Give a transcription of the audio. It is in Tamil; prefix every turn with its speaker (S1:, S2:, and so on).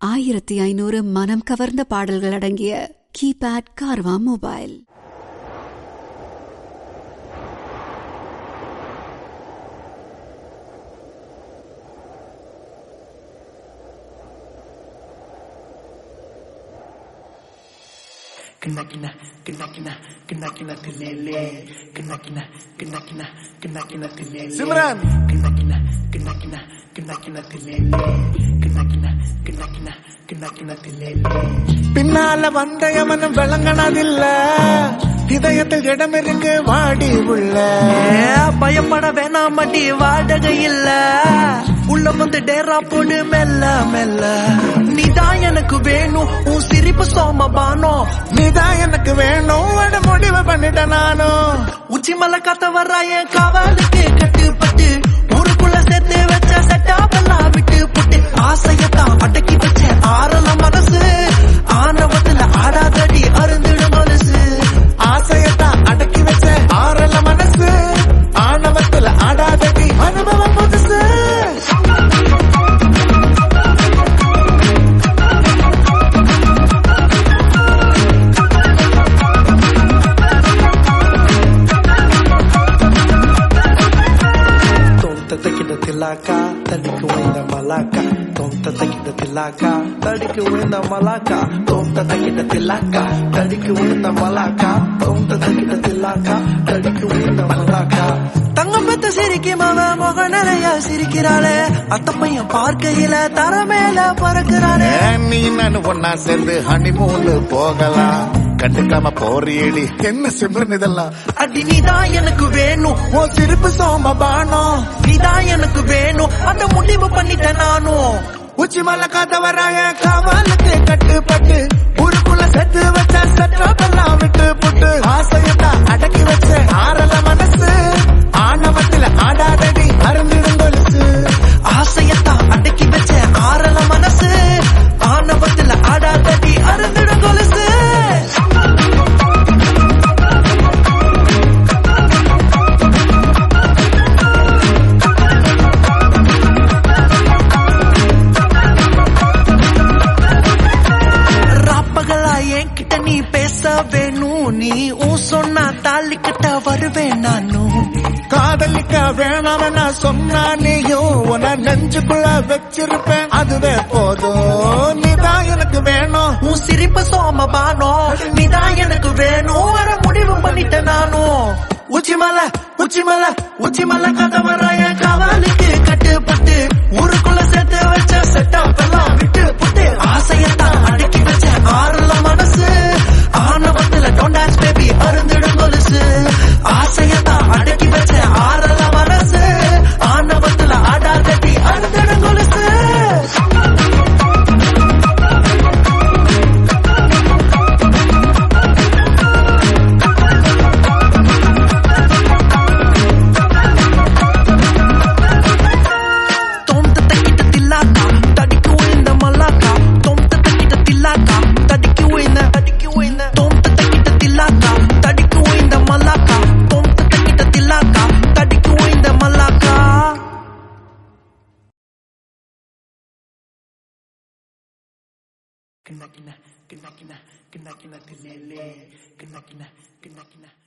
S1: ஆயிரத்தி ஐநூறு மனம் கவர்ந்த பாடல்கள் அடங்கிய கீபேட் கார்வா மொபைல்
S2: கிண்ண கிண்ண கிண்ண கிண்ண கிண்ண கிண்ண தில்லேலே கிண்ண கிண்ண கிண்ண கிண்ண கிண்ண கிண்ண தில்லேலே
S3: சிம்ரன்.
S2: கிண்ண கிண்ண கிண்ண கிண்ண கிண்ண கிண்ண தில்லேலே கிண்ண கிண்ண கிண்ண கிண்ண கிண்ண கிண்ண தில்லேலே
S3: பின்னால வந்த எவனும் விளங்கினதில்ல இதயத்தில் இடம் இருக்கு வாடி உள்ள
S4: ஏ, பயப்பட வேணாம் மடி வாடகை இல்ல உள்ள வந்து டேரா போடு மெல்ல மெல்ல நீதான் எனக்கு வேணும் உன் சிரிப்பு சோமபானம்
S3: நீதான் எனக்கு வேணும் அட முடிவு பண்ணிட்ட நானும்
S4: உச்சி மலை காத்த வர்றா என் காவலுக்கு கட்டுப்பட்டு ஊருக்குள்ள சேர்த்து வச்ச செட்டாப்பெல்லாம் விட்டு புட்டு ஆசையத்தான் அடக்கி வச்ச ஆறல மனசு ஆணவத்துல ஆடாதடி அருந்திடும் மனசு
S3: ஆசையத்தான் அடக்கி வச்ச ஆறல மனசு ஆணவத்துல ஆடாதடி அனுபவம் புதுசு
S4: தொந்த தக்கிட்ட தில்லாக்கா தடிக்கு வைந்த மலாக்கா தொந்த தக்கிட்ட தில்லாக்கா தடிக்கு வைந்த மலாக்கா தொந்த தக்கிட்ட தில்லாக்கா தடிக்கு வைந்த மலாக்கா தொந்த தக்கிட்ட தில்லாக்கா தடிக்கு வைந்த மலாக்கா தங்கம் பெத்த சிரிக்கும் அவன் முக நிறைய சிரிக்கிறாளே அத்த பையன் பார்க்கையில தர மேல பறக்கிறாளே
S3: ஏன் நீ நான் ஒன்னா சேர்ந்து ஹனிமூன் போகலாம் கண்டுக்காம போறியடி என்ன சிம்ரன் இதெல்லாம்
S4: அடி நீதான் எனக்கு வேணும்
S3: ஓ சிரிப்பு சோமபானம்
S4: நீதான் எனக்கு வேணும் அந்த முடிவு பண்ணிட்டேன் நானும்
S3: உச்சி மலை காத்த வராய காவலுக்கு கட்டுப்பட்டு ஊருக்குள்ள செத்து வச்ச செட்டாப்பெல்லாம் விட்டு புட்டு ஆசையத்தான் அடக்கி வச்ச ஆறல மனசு ஆணவத்துல ஆடாதடி அருந்திடும் கொலுசு
S4: ஆசையத்தான் அடக்கி வச்ச ஆறல மனசு ஆணவத்துல ஆடாதடி அருந்திடும் கொலுசு ராப்பகலா என்கிட்ட நீ பேச வேணும் நீ உன் சொன்னா தாலி கட்ட வருவேன் நானும்
S3: காதலிக்க வேணாம் நான் சொன்னா நீயும் உன நெஞ்சுக்குள்ள வச்சிருப்பேன் அதுவே போதும் நீதான் எனக்கு வேணும்
S4: உன் சிரிப்பு சோமபானோ நீதான் எனக்கு வேணும் வர முடிவு பண்ணிட்டேன் நானும் உச்சிமலை உச்சிமலை உச்சிமலை கதை வராய காவலுக்கு கட்டுப்பட்டு ஊருக்குள்ள சேர்த்து வச்ச செட்டப் எல்லாம் விட்டு புட்டு ஆசையத்தான் அடக்கி வச்ச ஆறுல மனசு ஆணவத்துல டொண்டாஸ் பேபி அருந்திடும் கொலுசு ஆசையத்தான் அடக்கி வச்ச ஆறுல மனசு ஆணவத்துல ஆடாதடி அருந்திடும் கொலுசு தொந்த தக்கிட்ட தில்லாக்கா தடிக்கு உயர்ந்த மல்லாக்கா தொந்த தக்கிட்ட தில்லாக்கா தடிக்கு உயர்ந்த தடிக்கு உயர்ந்த தொந்த தக்கிட்ட தில்லாக்கா தடிக்கு உயர்ந்த மல்லாக்கா தொந்த தக்கிட்ட தில்லாக்கா தடிக்கு உயர்ந்த மல்லாக்கா
S2: கிண்ண கிண்ண கிண்ண கிண்ண கிண்ண கிண்ண தில்லேலே கிண்ண கிண்ண கிண்ண கிண்ண